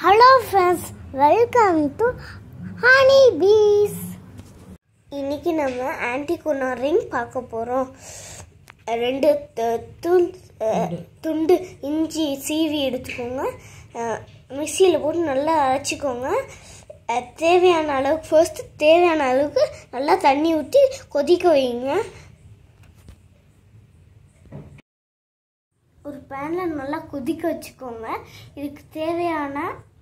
hello friends welcome to honey bees இன்னைக்கு நம்ம ஆன்டிகோனா ring பார்க்க போகிறோம் ரெண்டு த- துண் அஹ், துண்டு இஞ்சி சீவி எடுத்துக்கோங்க மிக்சியில் போட்டு நல்லா அரைச்சிக்கோங்க அஹ், தேவையான அளவுக்கு ஃபர்ஸ்ட்டு தேவையான அளவுக்கு நல்லா தண்ணி ஊற்றி கொதிக்க வைங்க ஒரு பேனில் நல்லா கொதிக்க வச்சுக்கோங்க இதுக்கு தேவையான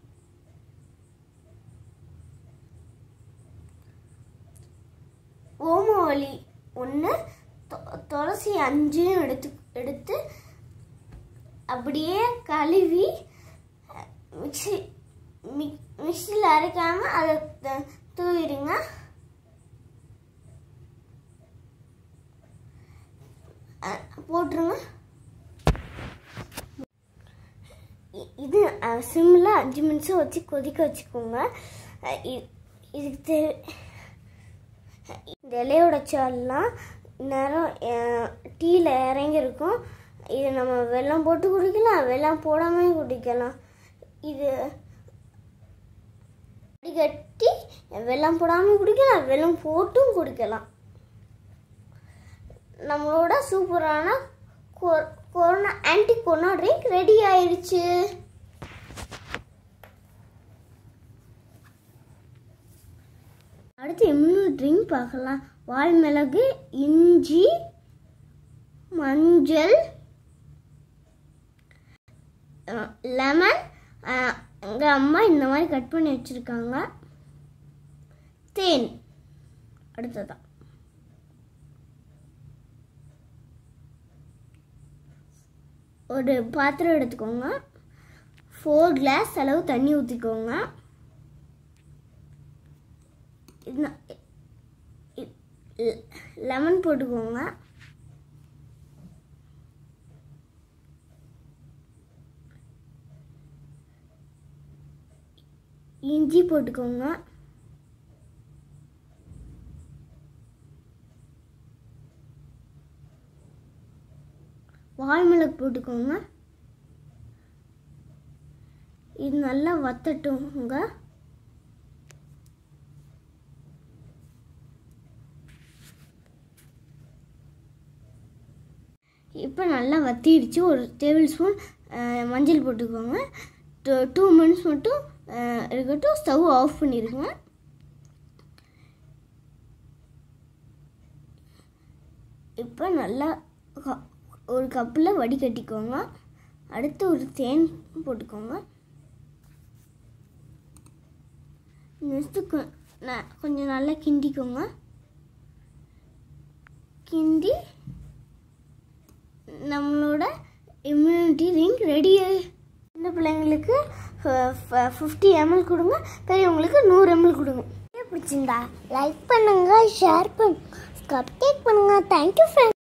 ஓமவலி ஒன்று துளசி அஞ்சையும் எடுத்து எடுத்து அப்படியே கழுவி அஹ், மிக்ஸி மிக் மிக்சியில் அரைக்காமல் அதை த- தூவிடுங்க அஹ், போட்டுருங்க இ- இது சிம்மில் அஞ்சு நிமிஷம் வச்சு கொதிக்க வச்சுக்கோங்க அஹ் இ- இதுக்கு தேவை இந்த இலையோட சால்லாம் நேரம் டீயில் இறங்கியிருக்கும் இது நம்ம வெல்லம் போட்டு குடிக்கலாம் வெல்லம் போடாமல் குடிக்கலாம் இது கட்டி வெல்லம் போடாமல் குடிக்கலாம் வெல்லம் போட்டும் குடிக்கலாம் நம்மளோட சூப்பரான கொ- corona anti corona drink ready ஆயிடுச்சு அடுத்து இன்னொரு ட்ரிங்க் பார்க்கலாம் வால் மிளகு இஞ்சி மஞ்சள் லெமன் எங்கள் அம்மா இந்த மாதிரி கட் பண்ணி வச்சுருக்காங்க தேன் அடுத்ததான் ஒரு பாத்திரம் எடுத்துக்கோங்க ஃபோர் கிளாஸ் அளவு தண்ணி ஊற்றிக்கோங்க லெமன் போட்டுக்கோங்க இஞ்சி போட்டுக்கோங்க வால்மிளகு போட்டுக்கோங்க இது நல்லா வத்தட்டுங்க இப்போ நல்லா வத்திடுச்சு ஒரு டேபிள் ஸ்பூன் மஞ்சள் போட்டுக்கோங்க டூ மினிட்ஸ் மட்டும் அஹ், இருக்கட்டும் ஸ்டவ் ஆஃப் பண்ணிடுங்க இப்போ நல்லா க- ஒரு கப்பில் வடிகட்டிக்கோங்க அடுத்து ஒரு தேன் போட்டுக்கோங்க நெக்ஸ்ட்டு கொ- ந- கொஞ்சம் நல்லா கிண்டிக்கோங்க கிண்டி நம்மளோட இம்யூனிட்டி ரிங் ரெடி சின்ன பிள்ளைங்களுக்கு ஃபிஃப்டி எம்எல் கொடுங்க பெரியவங்களுக்கு நூறு எம்எல் கொடுங்க பிடிச்சிருந்தா லைக் பண்ணுங்க ஷேர் பண்ணுங்க சப்ஸ்கிரைப் பண்ணுங்க தேங்க்யூ ஃப்ரெண்ட்